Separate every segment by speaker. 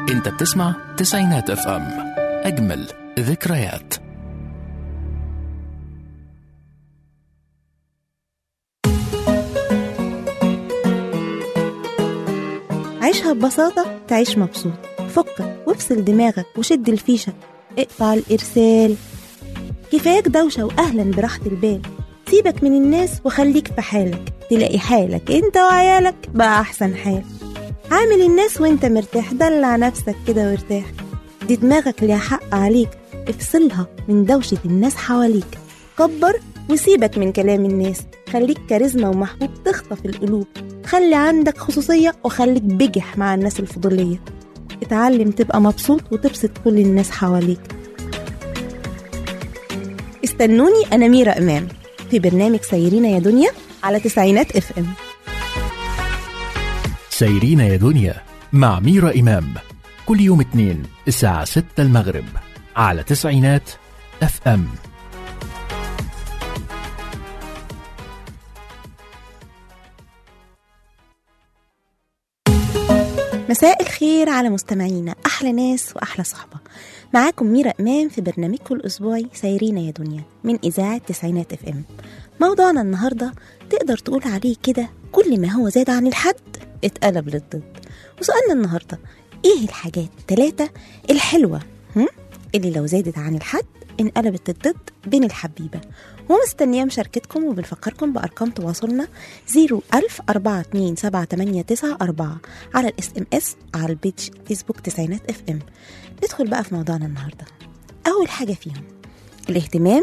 Speaker 1: انت بتسمع تسعينات اف ام اجمل ذكريات
Speaker 2: عيشها ببساطة تعيش مبسوط فكك وافصل دماغك وشد الفيشة اقطع الإرسال كفاياك دوشة وأهلا براحة البال سيبك من الناس وخليك في حالك تلاقي حالك انت وعيالك بقى أحسن حال عامل الناس وانت مرتاح دلع نفسك كده وارتاح دي دماغك ليها حق عليك افصلها من دوشة الناس حواليك كبر وسيبك من كلام الناس خليك كاريزما ومحبوب تخطف القلوب خلي عندك خصوصية وخليك بجح مع الناس الفضولية اتعلم تبقى مبسوط وتبسط كل الناس حواليك استنوني أنا ميرا إمام في برنامج سيرينا يا دنيا على تسعينات اف ام
Speaker 1: سيرين يا دنيا مع ميرا إمام كل يوم اثنين الساعة 6 المغرب على تسعينات اف ام
Speaker 2: مساء الخير على مستمعينا أحلى ناس وأحلى صحبة معاكم ميرا إمام في برنامجكم الأسبوعي سايرينا يا دنيا من إذاعة تسعينات اف ام موضوعنا النهاردة تقدر تقول عليه كده كل ما هو زاد عن الحد اتقلب للضد وسؤالنا النهاردة إيه الحاجات التلاتة الحلوة هم؟ اللي لو زادت عن الحد انقلبت الضد بين الحبيبة ومستنية مشاركتكم وبنفكركم بأرقام تواصلنا 01000 427 على الاس ام اس على البيج فيسبوك تسعينات اف ام ندخل بقى في موضوعنا النهاردة أول حاجة فيهم الاهتمام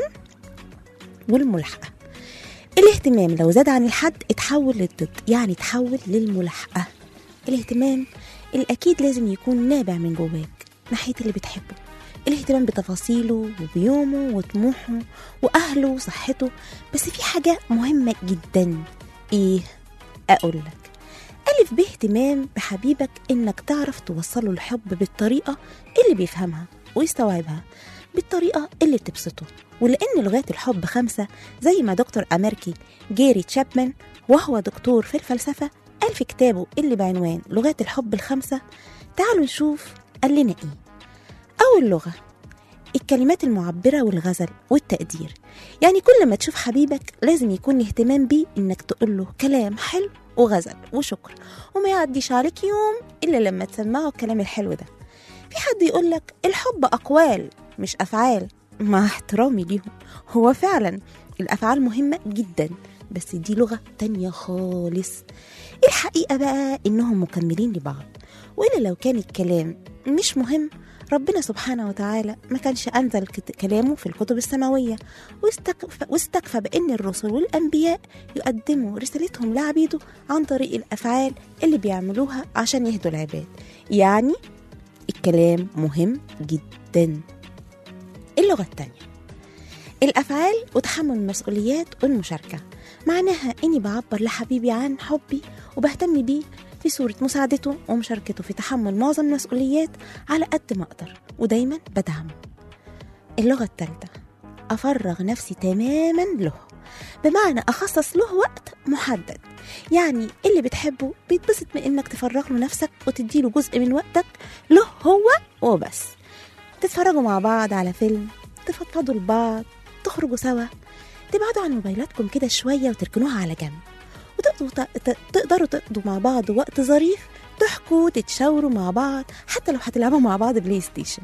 Speaker 2: والملاحقة الاهتمام لو زاد عن الحد اتحول للضد يعني اتحول للملاحقة الاهتمام الأكيد لازم يكون نابع من جواك ناحية اللي بتحبه الاهتمام بتفاصيله وبيومه وطموحه وأهله وصحته بس في حاجة مهمة جدا إيه؟ أقول لك ألف باهتمام بحبيبك إنك تعرف توصله الحب بالطريقة اللي بيفهمها ويستوعبها بالطريقة اللي بتبسطه ولأن لغات الحب خمسة زي ما دكتور أمريكي جيري تشابمان وهو دكتور في الفلسفة قال في كتابه اللي بعنوان لغات الحب الخمسة تعالوا نشوف قال لنا إيه أول لغة الكلمات المعبرة والغزل والتقدير يعني كل ما تشوف حبيبك لازم يكون الاهتمام بيه إنك تقول له كلام حلو وغزل وشكر وما يعديش عليك يوم إلا لما تسمعه الكلام الحلو ده في حد يقول لك الحب أقوال مش أفعال مع احترامي ليهم هو فعلا الأفعال مهمة جدا بس دي لغة تانية خالص الحقيقة بقى إنهم مكملين لبعض وإلا لو كان الكلام مش مهم ربنا سبحانه وتعالى ما كانش أنزل كت- كلامه في الكتب السماوية واستكفى, واستكفى بأن الرسل والأنبياء يقدموا رسالتهم لعبيده عن طريق الأفعال اللي بيعملوها عشان يهدوا العباد يعني الكلام مهم جدا اللغة التانية الأفعال وتحمل المسؤوليات والمشاركة معناها إني بعبر لحبيبي عن حبي وبهتم بيه في صورة مساعدته ومشاركته في تحمل معظم المسؤوليات على قد ما أقدر ودايما بدعمه اللغة الثالثة أفرغ نفسي تماما له بمعنى أخصص له وقت محدد يعني اللي بتحبه بيتبسط من إنك تفرغ له نفسك وتديله جزء من وقتك له هو وبس تتفرجوا مع بعض على فيلم تفضفضوا لبعض تخرجوا سوا تبعدوا عن موبايلاتكم كده شوية وتركنوها على جنب وتقضوا ت- تقدروا تقضوا مع بعض وقت ظريف تحكوا تتشاوروا مع بعض حتى لو هتلعبوا مع بعض بلاي ستيشن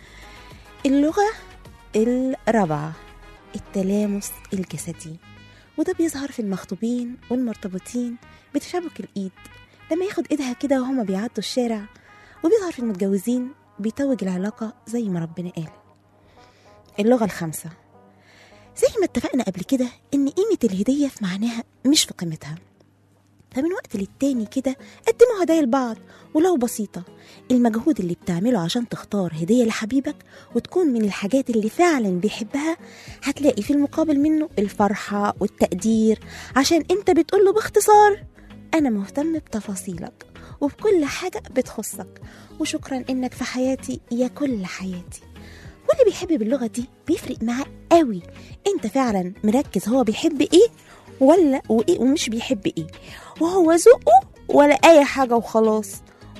Speaker 2: اللغة الرابعة التلامس الجسدي وده بيظهر في المخطوبين والمرتبطين بتشابك الإيد لما ياخد إيدها كده وهما بيعدوا الشارع وبيظهر في المتجوزين بيتوج العلاقة زي ما ربنا قال اللغة الخامسة زي ما اتفقنا قبل كده إن قيمة الهدية في معناها مش في قيمتها فمن وقت للتاني كده قدموا هدايا لبعض ولو بسيطة المجهود اللي بتعمله عشان تختار هدية لحبيبك وتكون من الحاجات اللي فعلا بيحبها هتلاقي في المقابل منه الفرحة والتقدير عشان انت بتقوله باختصار أنا مهتم بتفاصيلك وبكل حاجة بتخصك وشكرا إنك في حياتي يا كل حياتي واللي بيحب باللغة دي بيفرق معاه قوي انت فعلا مركز هو بيحب ايه ولا وايه ومش بيحب ايه وهو ذوقه ولا اي حاجة وخلاص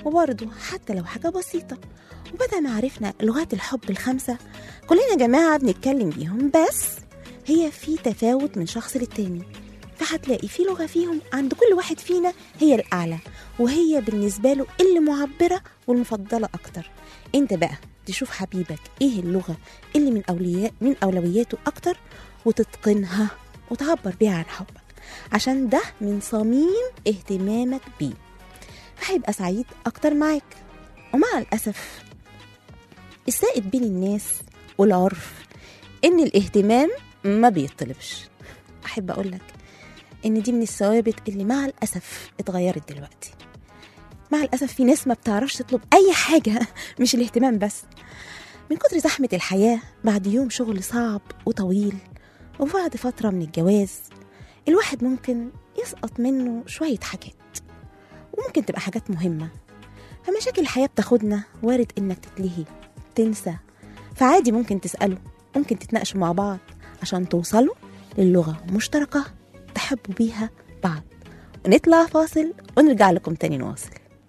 Speaker 2: وبرضه حتى لو حاجة بسيطة وبدل ما عرفنا لغات الحب الخمسة كلنا جماعة بنتكلم بيهم بس هي في تفاوت من شخص للتاني فهتلاقي في لغة فيهم عند كل واحد فينا هي الأعلى وهي بالنسبة له اللي معبرة والمفضلة أكتر انت بقى تشوف حبيبك ايه اللغة اللي من أولياء من أولوياته أكتر وتتقنها وتعبر بيها عن حبك عشان ده من صميم اهتمامك بيه هيبقى سعيد أكتر معاك ومع الأسف السائد بين الناس والعرف إن الاهتمام ما بيطلبش أحب أقولك إن دي من الثوابت اللي مع الأسف اتغيرت دلوقتي مع الأسف في ناس ما بتعرفش تطلب أي حاجة مش الاهتمام بس من كتر زحمة الحياة بعد يوم شغل صعب وطويل وبعد فترة من الجواز الواحد ممكن يسقط منه شوية حاجات وممكن تبقى حاجات مهمة فمشاكل الحياة بتاخدنا وارد إنك تتلهي تنسى فعادي ممكن تسأله ممكن تتناقشوا مع بعض عشان توصلوا للغة مشتركة تحبوا بيها بعض ونطلع فاصل ونرجع لكم تاني نواصل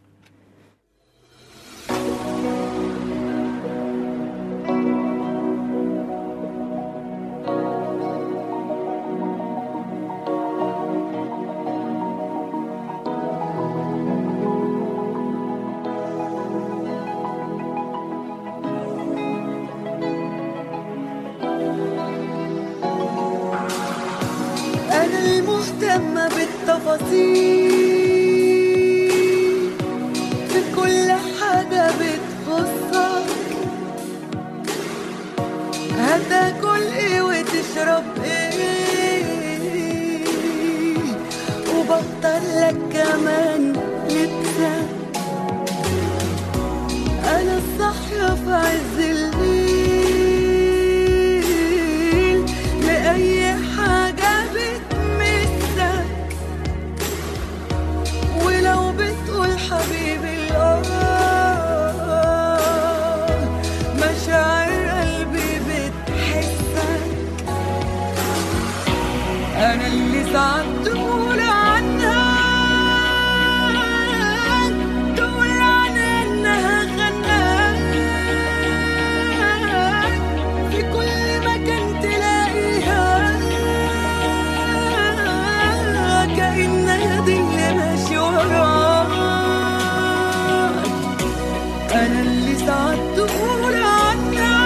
Speaker 3: أنا المهتمة بالتفاصيل في كل حاجة بتخصك هتاكل ايه وتشرب ايه وبختار لك كمان لبسك أنا الصاحية في عز الليل لأي حاجة بتمسك ولو بتقول حبيبي الآه مشاعر قلبي بتحسك أنا اللي ساعات تقول عنها تقول عنها إنها خناك في كل مكان تلاقيها كأنها دي اللي ماشي وراك أنا اللي ساعات تقول عنها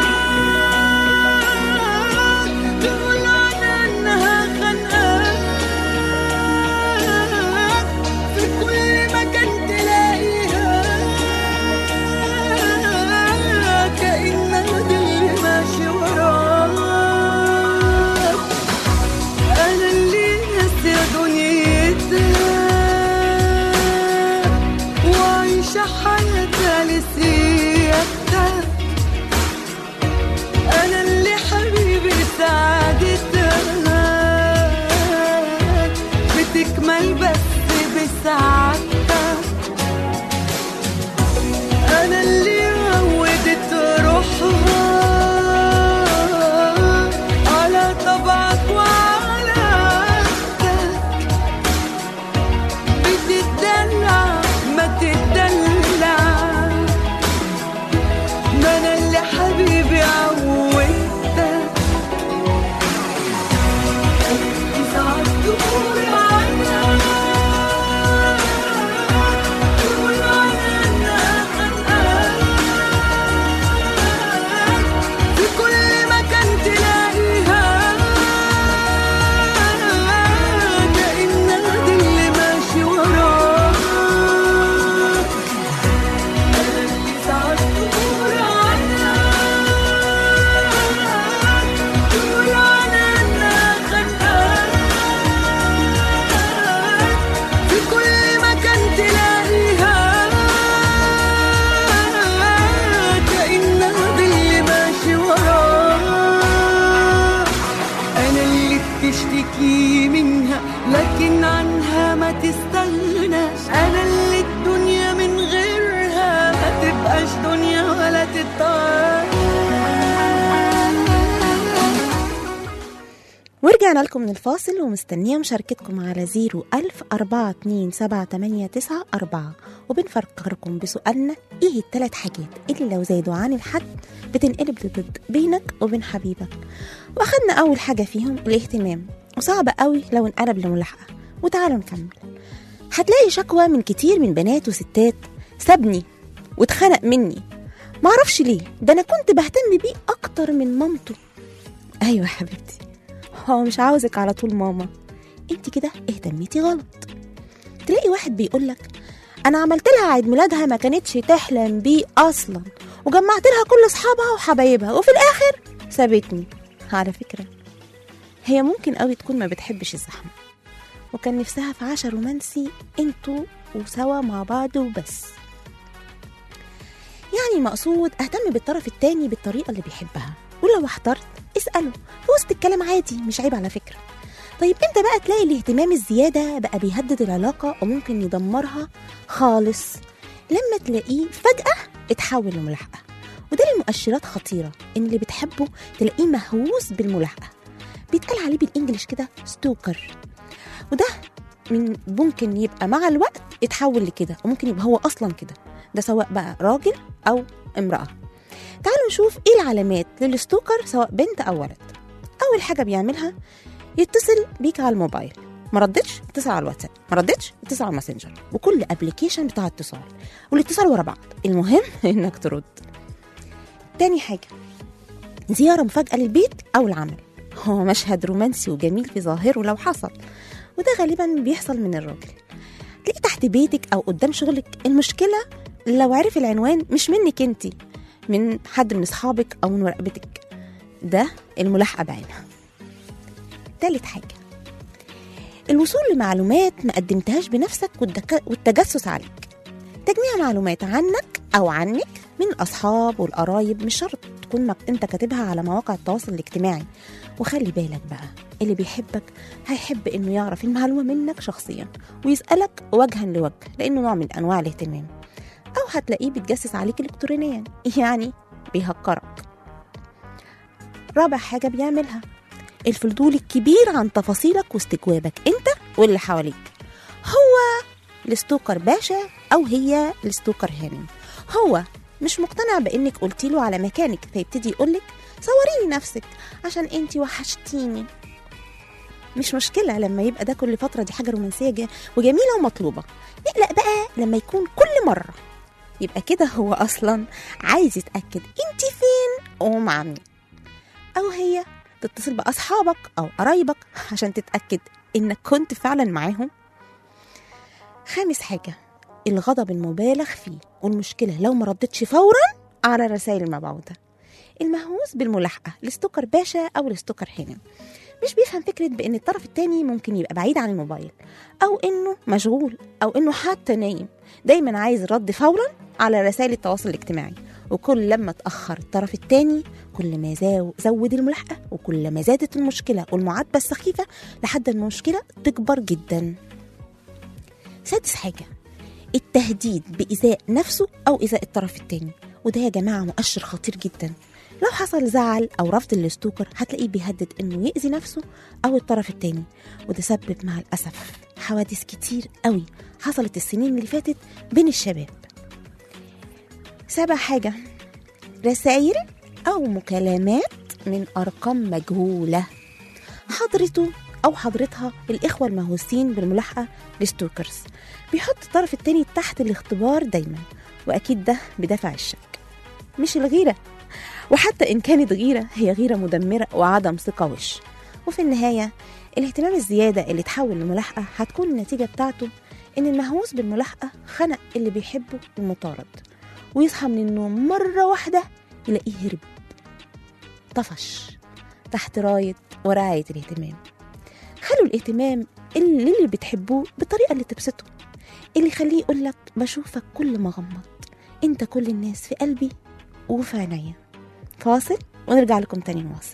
Speaker 3: تقول عنها إنها خانقاك في كل مكان تلاقيها كأنها دي اللي ماشي وراك أنا اللي ناسية دنيتها وعايشة حياتها لسيادتها أنا اللي حبيبي سعادتها بتكمل بس بسعادتها أنا اللي عودت روحها على طبعك وعلى عادتك بتدلع ما تدلع ما أنا اللي حبيبي عودتك ساعات تقول عنها تقول عنها إنها خانقاك في كل مكان تلاقيها كأنها دي اللي ماشي وراك أنا اللي ساعات تقول عنها تقول عنها إنها خانقاك في كل مكان تلاقيها كأنها دي اللي ماشي وراك أنا اللي بتشتكي منها لكن عنها ما تستغناش أنا اللي الدنيا من غيرها ما تبقاش دنيا ولا تتطار
Speaker 2: رجعنا لكم من الفاصل ومستنية مشاركتكم على زيرو ألف أربعة اتنين سبعة تمانية تسعة أربعة وبنفكركم بسؤالنا إيه التلات حاجات اللي لو زادوا عن الحد بتنقلب ضد بينك وبين حبيبك وأخدنا أول حاجة فيهم الاهتمام وصعب قوي لو انقلب لملاحقة وتعالوا نكمل هتلاقي شكوى من كتير من بنات وستات سابني واتخنق مني معرفش ليه ده أنا كنت بهتم بيه أكتر من مامته أيوة يا حبيبتي هو مش عاوزك على طول ماما انت كده اهتميتي غلط تلاقي واحد بيقولك انا عملت لها عيد ميلادها ما كانتش تحلم بيه اصلا وجمعت لها كل اصحابها وحبايبها وفي الاخر سابتني على فكره هي ممكن قوي تكون ما بتحبش الزحمه وكان نفسها في عشا رومانسي انتوا وسوا مع بعض وبس يعني مقصود اهتم بالطرف التاني بالطريقه اللي بيحبها ولو احترت اساله في وسط الكلام عادي مش عيب على فكره طيب امتى بقى تلاقي الاهتمام الزياده بقى بيهدد العلاقه وممكن يدمرها خالص لما تلاقيه فجاه اتحول لملاحقه وده لمؤشرات خطيره ان اللي بتحبه تلاقيه مهووس بالملاحقه بيتقال عليه بالانجلش كده ستوكر وده من ممكن يبقى مع الوقت يتحول لكده وممكن يبقى هو اصلا كده ده سواء بقى راجل او امراه تعالوا نشوف ايه العلامات للستوكر سواء بنت او ولد اول حاجه بيعملها يتصل بيك على الموبايل ما ردتش اتصل على الواتساب ما ردتش اتصل على الماسنجر وكل ابلكيشن بتاع اتصال والاتصال ورا بعض المهم انك ترد تاني حاجه زياره مفاجاه للبيت او العمل هو مشهد رومانسي وجميل في ظاهره لو حصل وده غالبا بيحصل من الراجل تلاقيه تحت بيتك او قدام شغلك المشكله لو عرف العنوان مش منك انتي من حد من اصحابك او من مراقبتك ده الملاحقه بعينها تالت حاجه الوصول لمعلومات ما قدمتهاش بنفسك والدك- والتجسس عليك تجميع معلومات عنك او عنك من الاصحاب والقرايب مش شرط تكون مك- انت كاتبها على مواقع التواصل الاجتماعي وخلي بالك بقى اللي بيحبك هيحب انه يعرف المعلومه منك شخصيا ويسالك وجها لوجه لانه نوع من انواع الاهتمام او هتلاقيه بيتجسس عليك الكترونيا يعني بيهكرك رابع حاجه بيعملها الفضول الكبير عن تفاصيلك واستجوابك انت واللي حواليك هو الستوكر باشا او هي الستوكر هانم هو مش مقتنع بانك قلتي له على مكانك فيبتدي يقولك صوريني نفسك عشان انتي وحشتيني مش مشكله لما يبقى ده كل فتره دي حاجه رومانسيه جا- وجميله ومطلوبه نقلق بقى لما يكون كل مره يبقى كده هو اصلا عايز يتاكد انت فين ومع مين او هي تتصل باصحابك او قرايبك عشان تتاكد انك كنت فعلا معاهم خامس حاجه الغضب المبالغ فيه والمشكله لو ما ردتش فورا على الرسائل المبعوثه المهووس بالملاحقه الستوكر باشا او الستوكر هانم مش بيفهم فكرة بإن الطرف التاني ممكن يبقى بعيد عن الموبايل أو إنه مشغول أو إنه حتى نايم دايما عايز رد فورا على رسائل التواصل الاجتماعي وكل لما اتأخر الطرف التاني كل ما زاو- زود الملاحقة وكل ما زادت المشكلة والمعاتبة السخيفة لحد ما المشكلة تكبر جدا سادس حاجة التهديد بإيذاء نفسه أو إيذاء الطرف التاني وده يا جماعة مؤشر خطير جدا لو حصل زعل أو رفض للستوكر هتلاقيه بيهدد إنه يأذي نفسه أو الطرف التاني وده سبب مع الأسف حوادث كتير قوي حصلت السنين اللي فاتت بين الشباب سابع حاجة رسائل أو مكالمات من أرقام مجهولة حضرته أو حضرتها الإخوة المهووسين بالملاحقة لستوكرز بيحط الطرف التاني تحت الاختبار دايما وأكيد ده بدافع الشك مش الغيرة وحتى إن كانت غيرة هي غيرة مدمرة وعدم ثقة وش وفي النهاية الاهتمام الزيادة اللي تحول لملاحقة هتكون النتيجة بتاعته إن المهووس بالملاحقة خنق اللي بيحبه المطارد ويصحى من النوم مرة واحدة يلاقيه هرب طفش تحت راية ورعاية الاهتمام خلوا الاهتمام اللي, اللي بتحبوه بالطريقة اللي تبسطه اللي يخليه يقولك بشوفك كل ما غمض انت كل الناس في قلبي وفي عينيا فاصل ونرجع لكم تاني نواصل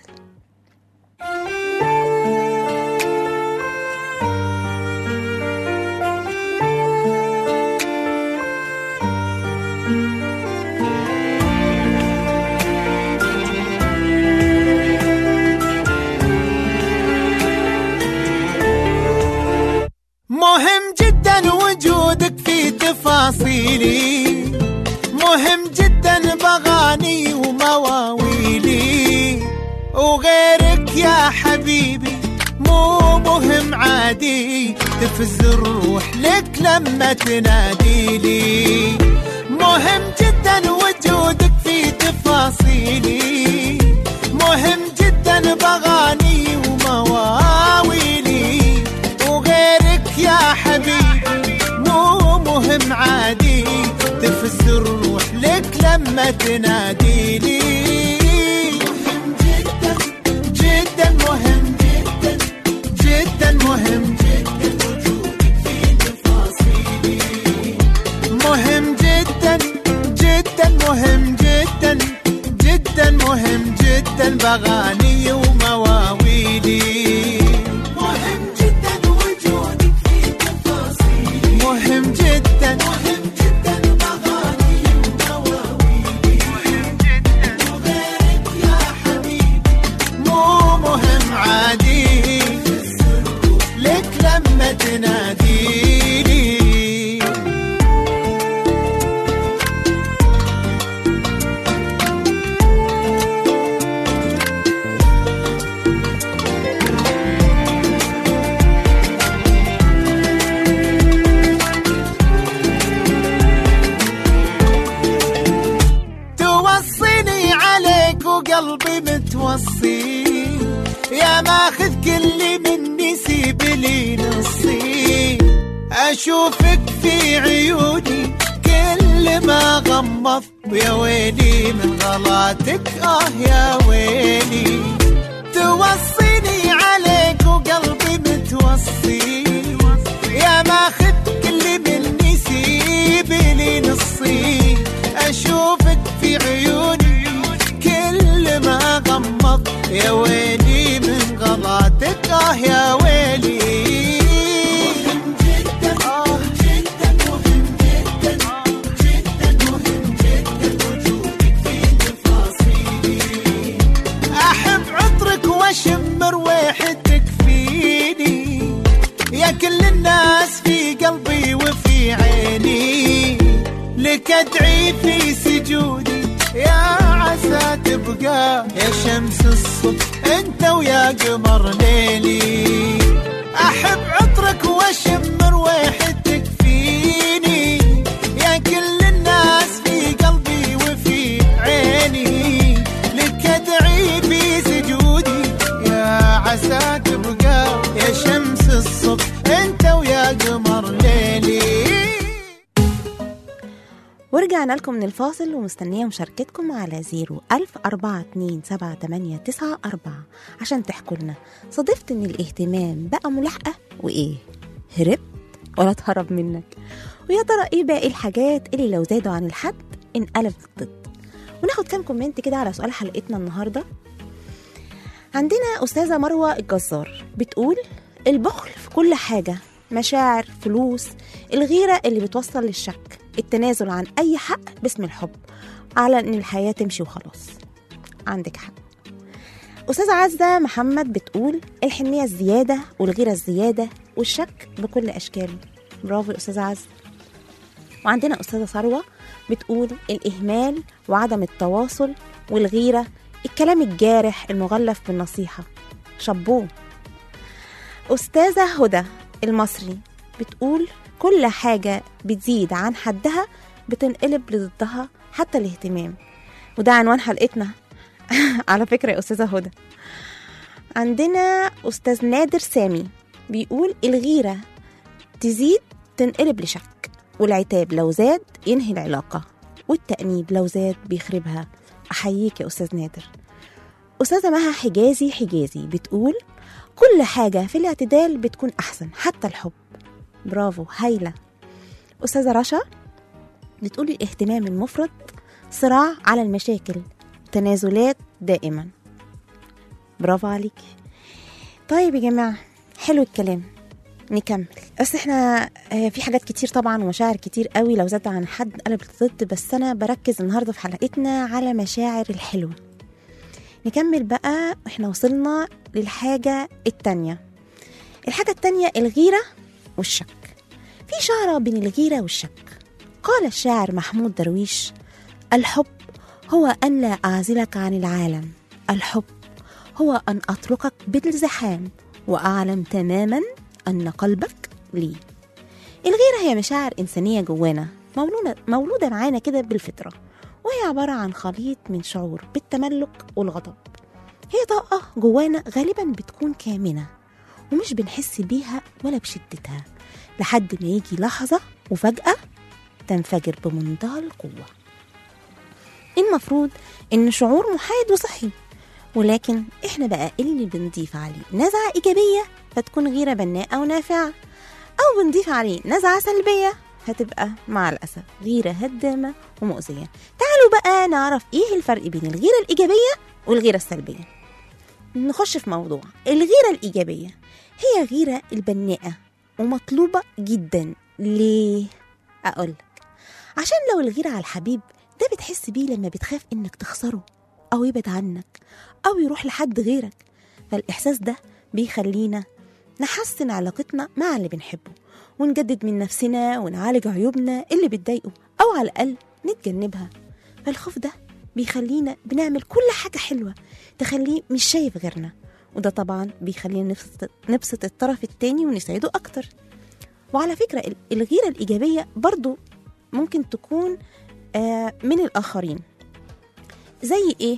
Speaker 4: تفز الروح لك لما تنادي لي مهم جدا وجودك في تفاصيلي مهم جدا بغاني ومواويلي وغيرك يا حبيبي مو مهم عادي تفز الروح لك لما تنادي لي مهم جدا جدا مهم جدا جدا مهم جدا وجودك في تفاصيلي مهم جدا جدا مهم جدا جدا مهم جدا بغاني ومواويلي مهم جدا وجودك في تفاصيلي مهم جدا مهم جدا بغاني ومواويلي مهم جدا وغيرك يا حبيبي مو مهم عادي لك لما تناديني توصيني عليك وقلبي متوصي يا ماخذ كل مني سيب لي نصي اشوفك في عيوني كل ما غمض يا ويلي من غلاتك اه يا ويلي توصيني عليك وقلبي متوصي يا ماخذ كل مني سيب لي نصي اشوفك في عيوني كل ما غمض يا ويلي من غلاتك اه يا ويلي مهم جدا آه جدا مهم جدا جدا مهم جدا وجودك في تفاصيلي احب عطرك واشم رويحتك فيني يا كل الناس في قلبي وفي عيني لك ادعي في سجودي يا عسى تبقى يا شمس الصبح انت ويا قمر ليلي احب عطرك واشم رويحتك فيني يا كل الناس في قلبي وفي عيني لك ادعي في سجودي يا عسى تبقى يا شمس الصبح انت ويا قمر ليلي
Speaker 2: ورجعنا لكم من الفاصل ومستنية مشاركتكم على زيرو ألف أربعة اتنين سبعة تمانية تسعة أربعة عشان تحكوا لنا صادفت إن الاهتمام بقى ملاحقة وإيه هربت ولا اتهرب منك ويا ترى إيه باقي الحاجات اللي لو زادوا عن الحد انقلبت ضد وناخد كام كومنت كده على سؤال حلقتنا النهارده عندنا أستاذة مروة الجزار بتقول البخل في كل حاجة مشاعر فلوس الغيرة اللي بتوصل للشك التنازل عن أي حق باسم الحب على إن الحياة تمشي وخلاص عندك حق أستاذة عزة محمد بتقول الحنية الزيادة والغيرة الزيادة والشك بكل أشكاله برافو يا أستاذة عزة وعندنا أستاذة ثروة بتقول الإهمال وعدم التواصل والغيرة الكلام الجارح المغلف بالنصيحة شابوه أستاذة هدى المصري بتقول كل حاجة بتزيد عن حدها بتنقلب لضدها حتى الاهتمام وده عنوان حلقتنا على فكرة يا أستاذة هدى عندنا أستاذ نادر سامي بيقول الغيرة تزيد تنقلب لشك والعتاب لو زاد ينهي العلاقة والتأنيب لو زاد بيخربها أحييك يا أستاذ نادر أستاذة مها حجازي حجازي بتقول كل حاجة في الاعتدال بتكون أحسن حتى الحب برافو هايلة أستاذة رشا بتقول الاهتمام المفرط صراع على المشاكل تنازلات دائما برافو عليكي طيب يا جماعة حلو الكلام نكمل بس احنا آه، في حاجات كتير طبعا ومشاعر كتير قوي لو زاد عن حد قلبت ضد بس انا بركز النهارده في حلقتنا على مشاعر الحلوه نكمل بقى احنا وصلنا للحاجه التانية الحاجه التانية الغيره والشك في شعره بين الغيره والشك قال الشاعر محمود درويش الحب هو ان لا اعزلك عن العالم الحب هو ان اتركك بالزحام واعلم تماما ان قلبك ليه الغيرة هي مشاعر إنسانية جوانا مولودة, مولودة معانا كده بالفطرة وهي عبارة عن خليط من شعور بالتملك والغضب هي طاقة جوانا غالبا بتكون كامنة ومش بنحس بيها ولا بشدتها لحد ما يجي لحظة وفجأة تنفجر بمنتهى القوة المفروض إن شعور محايد وصحي ولكن إحنا بقى اللي بنضيف عليه نزعة إيجابية فتكون غيرة بناءة ونافعة أو بنضيف عليه نزعة سلبية هتبقى مع الأسف غيرة هدامة ومؤذية تعالوا بقى نعرف إيه الفرق بين الغيرة الإيجابية والغيرة السلبية نخش في موضوع الغيرة الإيجابية هي غيرة البناءة ومطلوبة جدا ليه؟ أقولك عشان لو الغيرة على الحبيب ده بتحس بيه لما بتخاف إنك تخسره أو يبعد عنك أو يروح لحد غيرك فالإحساس ده بيخلينا نحسن علاقتنا مع اللي بنحبه ونجدد من نفسنا ونعالج عيوبنا اللي بتضايقه أو على الأقل نتجنبها فالخوف ده بيخلينا بنعمل كل حاجة حلوة تخليه مش شايف غيرنا وده طبعا بيخلينا نبسط, نبسط الطرف التاني ونسعده أكتر وعلى فكرة ال- الغيرة الإيجابية برضو ممكن تكون آه من الآخرين زي إيه؟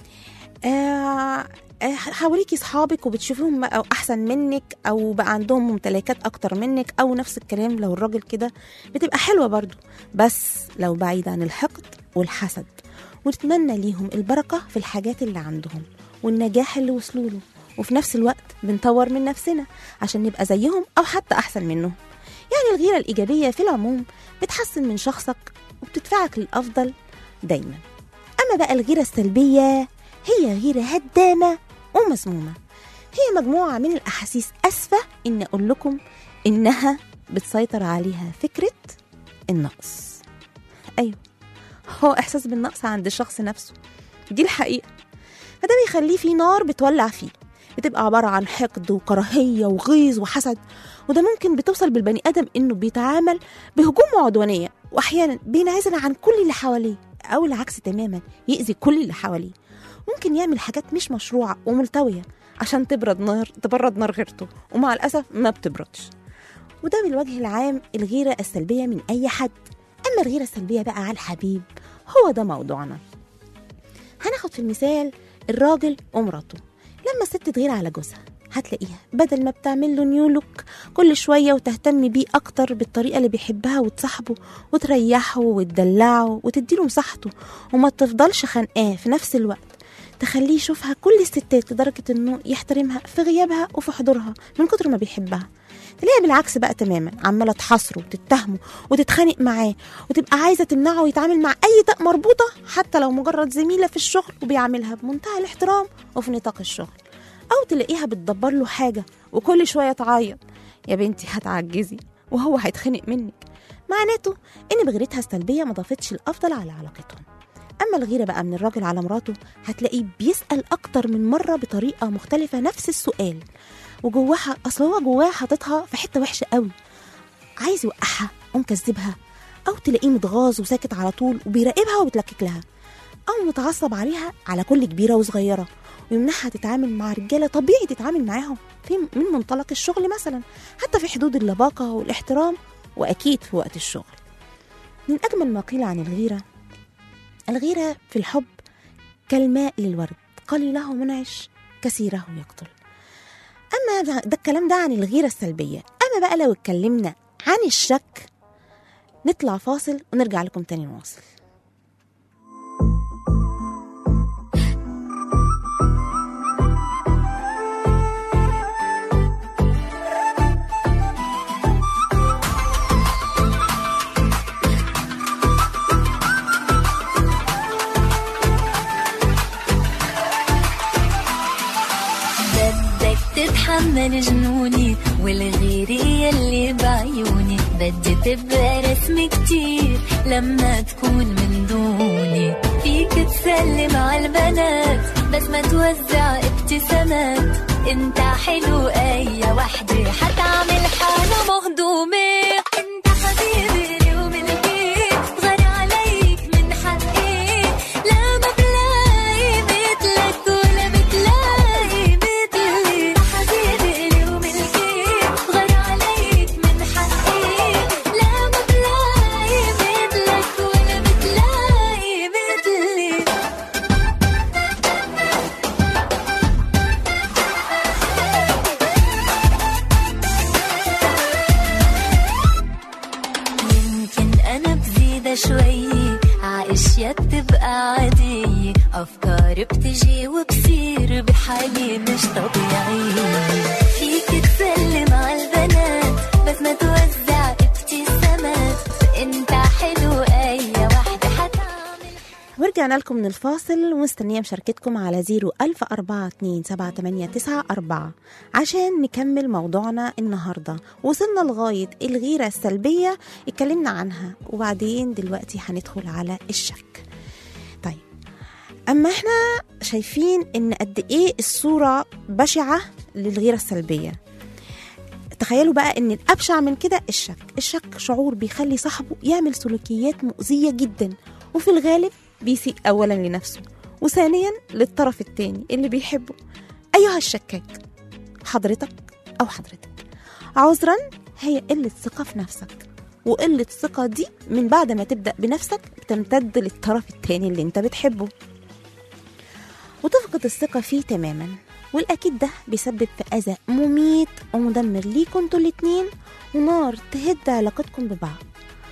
Speaker 2: آه آه، حواليكي صحابك وبتشوفيهم أو أحسن منك أو بقى عندهم ممتلكات أكتر منك أو نفس الكلام لو الراجل كده بتبقى حلوة برضو بس لو بعيد عن الحقد والحسد ونتمنى ليهم البركة في الحاجات اللي عندهم والنجاح اللي وصلوا له وفي نفس الوقت بنطور من نفسنا عشان نبقى زيهم أو حتى أحسن منهم يعني الغيرة الإيجابية في العموم بتحسن من شخصك وبتدفعك للأفضل دايما أما بقى الغيرة السلبية هي غيرة هدامة ومسمومة هي مجموعة من الأحاسيس أسفة إن أقول لكم إنها بتسيطر عليها فكرة النقص أيوة هو إحساس بالنقص عند الشخص نفسه دي الحقيقة فده بيخليه في نار بتولع فيه بتبقى عبارة عن حقد وكراهية وغيظ وحسد وده ممكن بتوصل بالبني آدم إنه بيتعامل بهجوم وعدوانية وأحيانا بينعزل عن كل اللي حواليه أو العكس تماما يأذي كل اللي حواليه ممكن يعمل حاجات مش مشروعة وملتوية عشان تبرد نار تبرد نار غيرته ومع الأسف ما بتبردش وده بالوجه العام الغيرة السلبية من أي حد أما الغيرة السلبية بقى على الحبيب هو ده موضوعنا هناخد في المثال الراجل ومراته لما الست تغير على جوزها هتلاقيها بدل ما بتعمل له نيو لوك كل شوية وتهتم بيه أكتر بالطريقة اللي بيحبها وتصاحبه وتريحه وتدلعه وتديله مساحته وما تفضلش خانقاه في نفس الوقت تخليه يشوفها كل الستات لدرجة إنه يحترمها في غيابها وفي حضورها من كتر ما بيحبها تلاقيها بالعكس بقى تماما عمالة تحاصره وتتهمه وتتخانق معاه وتبقى عايزة تمنعه يتعامل مع أي تاء مربوطة حتى لو مجرد زميلة في الشغل وبيعملها بمنتهى الاحترام وفي نطاق الشغل أو تلاقيها بتدبر له حاجة وكل شوية تعيط يا بنتي هتعجزي وهو هيتخنق منك معناته إن بغيرتها السلبية ما ضافتش الأفضل على علاقتهم أما الغيرة بقى من الراجل على مراته هتلاقيه بيسأل أكتر من مرة بطريقة مختلفة نفس السؤال وجواها أصل هو جواها حاططها في حتة وحشة قوي عايز يوقعها ومكذبها أو تلاقيه متغاظ وساكت على طول وبيراقبها وبتلكك لها أو متعصب عليها على كل كبيرة وصغيرة ويمنعها تتعامل مع رجالة طبيعي تتعامل معاهم في من منطلق الشغل مثلا حتى في حدود اللباقة والاحترام وأكيد في وقت الشغل من أجمل ما قيل عن الغيرة الغيرة في الحب كالماء للورد قليله منعش كثيره يقتل أما ده ده الكلام ده عن الغيرة السلبية أما بقى لو اتكلمنا عن الشك نطلع فاصل ونرجع لكم تاني نواصل
Speaker 5: بدك تتحمل جنوني والغيري يلي بعيوني بدي تبقى رسم كتير لما تكون من دوني فيك تسلم على البنات بس ما توزع ابتسامات انت حلو اي وحدة حتعمل حالة مهضومة انت حبيبي وملكي غالي عليك من حقي لا ما بلاقي مثلك ولا بتلاقي مثلي حبيبي وملكي غالي عليك من على شوي عاشياء بتبقى عادية أفكار بتجي وبصير بحالي مش طبيعي فيك تسلم على البنات بس ما توزع ابتسامات انت حلو أي واحدة حتعمل
Speaker 2: ورجعنا لكم من الفاصل ومستنية مشاركتكم على زيرو ألف أربعة اتنين سبعة تمانية تسعة أربعة عشان نكمل موضوعنا النهاردة وصلنا لغاية الغيرة السلبية اتكلمنا عنها وبعدين دلوقتي هندخل على الشك طيب أما احنا شايفين إن قد إيه الصورة بشعة للغيرة السلبية تخيلوا بقى ان الابشع من كده الشك الشك شعور بيخلي صاحبه يعمل سلوكيات مؤذيه جدا وفي الغالب بيسيء اولا لنفسه وثانيا للطرف التاني اللي بيحبه ايها الشكاك حضرتك او حضرتك عذرا هي قله ثقه في نفسك وقله الثقه دي من بعد ما تبدا بنفسك بتمتد للطرف التاني اللي انت بتحبه وتفقد الثقة فيه تماما والأكيد ده بيسبب في أذى مميت ومدمر ليكوا انتوا الاتنين ونار تهد علاقتكم ببعض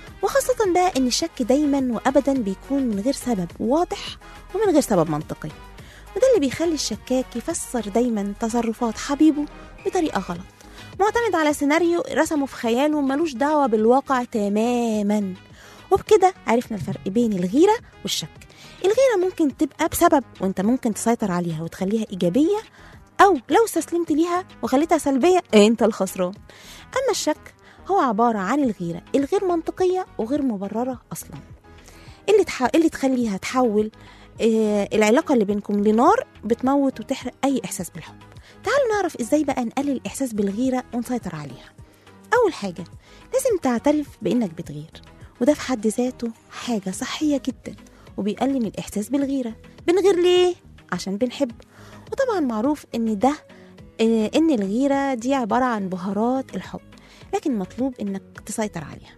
Speaker 2: وخاصة بقى إن الشك دايما وأبدا بيكون من غير سبب واضح ومن غير سبب منطقي وده اللي بيخلي الشكاك يفسر دايما تصرفات حبيبه بطريقة غلط معتمد على سيناريو رسمه في خياله ملوش دعوة بالواقع تماما وبكده عرفنا الفرق بين الغيرة والشك الغيرة ممكن تبقى بسبب وانت ممكن تسيطر عليها وتخليها إيجابية أو لو استسلمت ليها وخليتها سلبية انت الخسران أما الشك هو عبارة عن الغيرة الغير منطقية وغير مبررة أصلا اللي, تح... اللي تخليها تحول آه العلاقة اللي بينكم لنار بتموت وتحرق أي إحساس بالحب تعالوا نعرف إزاي بقى نقلل الإحساس بالغيرة ونسيطر عليها أول حاجة لازم تعترف بإنك بتغير وده في حد ذاته حاجة صحية جدا وبيقلل الإحساس بالغيرة بنغير ليه؟ عشان بنحب وطبعا معروف إن ده آه، إن الغيرة دي عبارة عن بهارات الحب لكن مطلوب إنك تسيطر عليها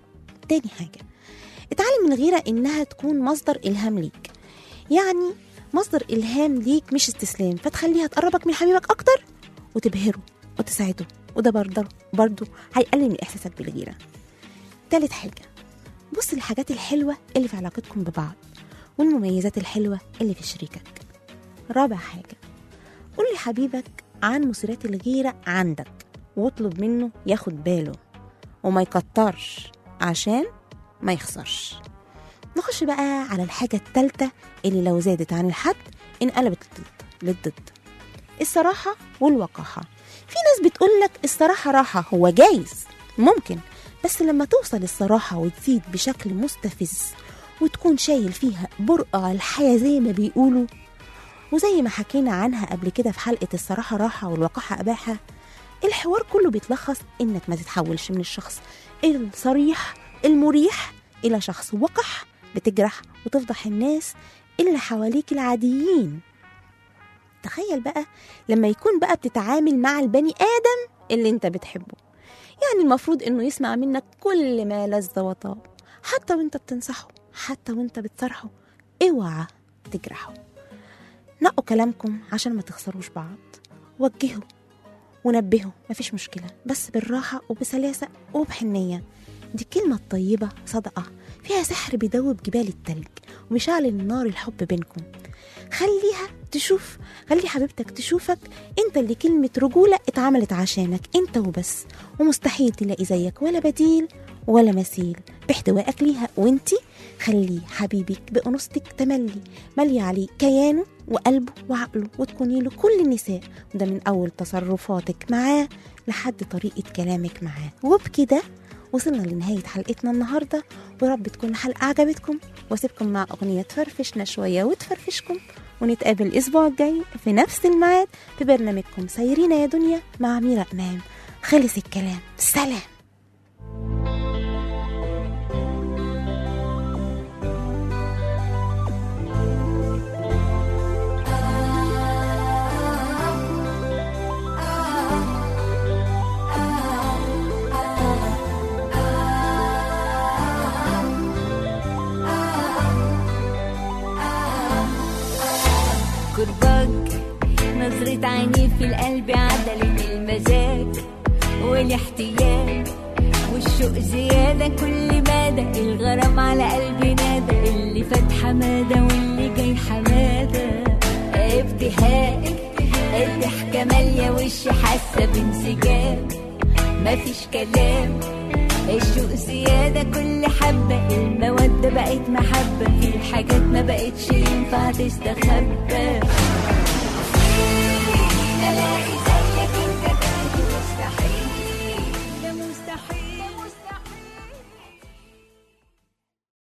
Speaker 2: تاني حاجة اتعلم الغيرة إنها تكون مصدر إلهام ليك يعني مصدر إلهام ليك مش استسلام فتخليها تقربك من حبيبك أكتر وتبهره وتساعده وده برضه برضه هيقلل من إحساسك بالغيرة تالت حاجة بص للحاجات الحلوة اللي في علاقتكم ببعض والمميزات الحلوة اللي في شريكك رابع حاجة قول لحبيبك عن مثيرات الغيرة عندك واطلب منه ياخد باله وما يكترش عشان ما يخسرش نخش بقى على الحاجة التالتة اللي لو زادت عن الحد انقلبت للضد- للضد الصراحة والوقاحة في ناس بتقولك الصراحة راحة هو جايز ممكن بس لما توصل الصراحة وتزيد بشكل مستفز وتكون شايل فيها برقع الحياة زي ما بيقولوا وزي ما حكينا عنها قبل كده في حلقة الصراحة راحة والوقاحة أباحة الحوار كله بيتلخص إنك ما تتحولش من الشخص الصريح المريح إلى شخص وقح بتجرح وتفضح الناس اللي حواليك العاديين تخيل بقى لما يكون بقى بتتعامل مع البني آدم اللي انت بتحبه يعني المفروض انه يسمع منك كل ما لذ وطاب حتى وانت بتنصحه حتى وانت بتصرحه اوعى تجرحه نقوا كلامكم عشان ما تخسروش بعض وجهوا ونبهوا مفيش مشكلة بس بالراحة وبسلاسة وبحنية دي الكلمة الطيبة صدقة فيها سحر بيدوب جبال التلج وبيشعل نار الحب بينكم خليها تشوف خلي حبيبتك تشوفك انت اللي كلمة رجولة اتعملت عشانك انت وبس ومستحيل تلاقي زيك ولا بديل ولا مثيل باحتوائك ليها وانتي خليه حبيبك بأنوثتك تملي مالية عليه كيانه وقلبه وعقله وتكوني له كل النساء وده من أول تصرفاتك معاه لحد طريقة كلامك معاه وبكده وصلنا لنهاية حلقتنا النهاردة ورب تكون الحلقة عجبتكم واسيبكم مع أغنية تفرفشنا شوية وتفرفشكم ونتقابل الأسبوع الجاي في نفس الميعاد في برنامجكم سايرين يا دنيا مع ميرا إمام خلص الكلام سلام
Speaker 5: قربك نظرة عيني في القلب عدلت المزاج والاحتياج والشوق زيادة كل ما زيادة الغرام على قلبي نادى اللي فات حمادة واللي جاي حمادة ابتهاء الضحكة مالية وشي حاسة بانسجام مفيش كلام الشوق زيادة كل حبة المودة بقت محبة في حاجات ما بقتش ينفع تستخبى